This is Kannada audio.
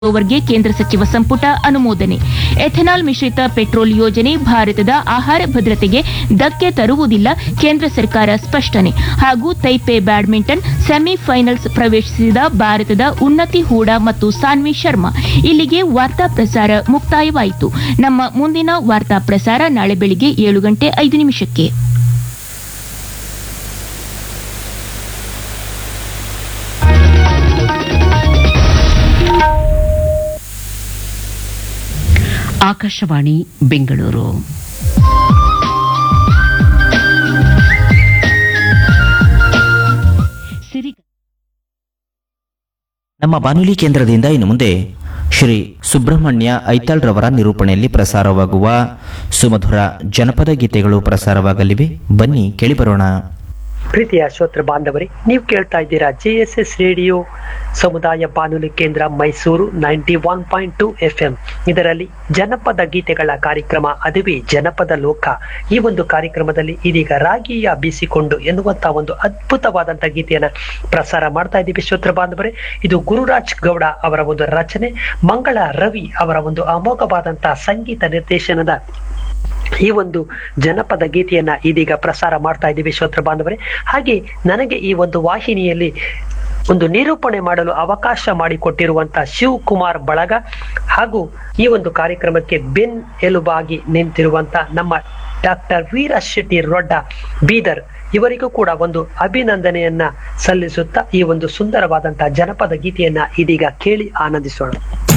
ಓವರ್ಗೆ ಕೇಂದ್ರ ಸಚಿವ ಸಂಪುಟ ಅನುಮೋದನೆ ಎಥೆನಾಲ್ ಮಿಶ್ರಿತ ಪೆಟ್ರೋಲ್ ಯೋಜನೆ ಭಾರತದ ಆಹಾರ ಭದ್ರತೆಗೆ ಧಕ್ಕೆ ತರುವುದಿಲ್ಲ ಕೇಂದ್ರ ಸರ್ಕಾರ ಸ್ಪಷ್ಟನೆ ಹಾಗೂ ತೈಪೆ ಬ್ಯಾಡ್ಮಿಂಟನ್ ಸೆಮಿಫೈನಲ್ಸ್ ಪ್ರವೇಶಿಸಿದ ಭಾರತದ ಉನ್ನತಿ ಹೂಡಾ ಮತ್ತು ಸಾನ್ವಿ ಶರ್ಮಾ ಇಲ್ಲಿಗೆ ವಾರ್ತಾ ಪ್ರಸಾರ ಮುಕ್ತಾಯವಾಯಿತು ನಮ್ಮ ಮುಂದಿನ ವಾರ್ತಾ ಪ್ರಸಾರ ನಾಳೆ ಬೆಳಿಗ್ಗೆ ಏಳು ಗಂಟೆ ಐದು ನಿಮಿಷಕ್ಕೆ ಆಕಾಶವಾಣಿ ಬೆಂಗಳೂರು ಸಿರಿ ನಮ್ಮ ಬಾನುಲಿ ಕೇಂದ್ರದಿಂದ ಇನ್ನು ಮುಂದೆ ಶ್ರೀ ಸುಬ್ರಹ್ಮಣ್ಯ ಐತಾಳ್ ರವರ ನಿರೂಪಣೆಯಲ್ಲಿ ಪ್ರಸಾರವಾಗುವ ಸುಮಧುರ ಜನಪದ ಗೀತೆಗಳು ಪ್ರಸಾರವಾಗಲಿವೆ ಬನ್ನಿ ಕೇಳಿಬರೋಣ ಪ್ರೀತಿಯ ಶ್ರೋತೃ ಬಾಂಧವರೇ ನೀವು ಕೇಳ್ತಾ ಇದ್ದೀರಾ ಜೆ ಎಸ್ ಎಸ್ ರೇಡಿಯೋ ಸಮುದಾಯ ಬಾನುಲಿ ಕೇಂದ್ರ Mysuru ninety one point two F M ಇದರಲ್ಲಿ ಜನಪದ ಗೀತೆಗಳ ಕಾರ್ಯಕ್ರಮ ಅದುವೇ ಜನಪದ ಲೋಕ ಈ ಒಂದು ಕಾರ್ಯಕ್ರಮದಲ್ಲಿ ಇದೀಗ ರಾಗಿಯ ಬೀಸಿಕೊಂಡು ಎನ್ನುವಂತ ಒಂದು ಅದ್ಭುತವಾದಂತ ಗೀತೆಯನ್ನ ಪ್ರಸಾರ ಮಾಡ್ತಾ ಇದ್ದೀವಿ ಶ್ರೋತೃ ಬಾಂಧವರೇ ಇದು ಗುರುರಾಜ್ ಗೌಡ ಅವರ ಒಂದು ರಚನೆ ಮಂಗಳ ರವಿ ಅವರ ಒಂದು ಅಮೋಘವಾದಂತಹ ಸಂಗೀತ ನಿರ್ದೇಶನದ ಈ ಒಂದು ಜನಪದ ಗೀತೆಯನ್ನ ಇದೀಗ ಪ್ರಸಾರ ಮಾಡ್ತಾ ಇದ್ದೀವಿ ಶ್ರೋತ್ರ ಬಾಂಧವರೇ ಹಾಗೆ ನನಗೆ ಈ ಒಂದು ವಾಹಿನಿಯಲ್ಲಿ ಒಂದು ನಿರೂಪಣೆ ಮಾಡಲು ಅವಕಾಶ ಮಾಡಿಕೊಟ್ಟಿರುವಂತ ಶಿವಕುಮಾರ್ ಬಳಗ ಹಾಗೂ ಈ ಒಂದು ಕಾರ್ಯಕ್ರಮಕ್ಕೆ ಬೆನ್ ಎಲುಬಾಗಿ ನಿಂತಿರುವಂತ ನಮ್ಮ ಡಾಕ್ಟರ್ ವೀರ ಶೆಟ್ಟಿ ರೊಡ್ಡ ಬೀದರ್ ಇವರಿಗೂ ಕೂಡ ಒಂದು ಅಭಿನಂದನೆಯನ್ನ ಸಲ್ಲಿಸುತ್ತಾ ಈ ಒಂದು ಸುಂದರವಾದಂತಹ ಜನಪದ ಗೀತೆಯನ್ನ ಇದೀಗ ಕೇಳಿ ಆನಂದಿಸೋಣ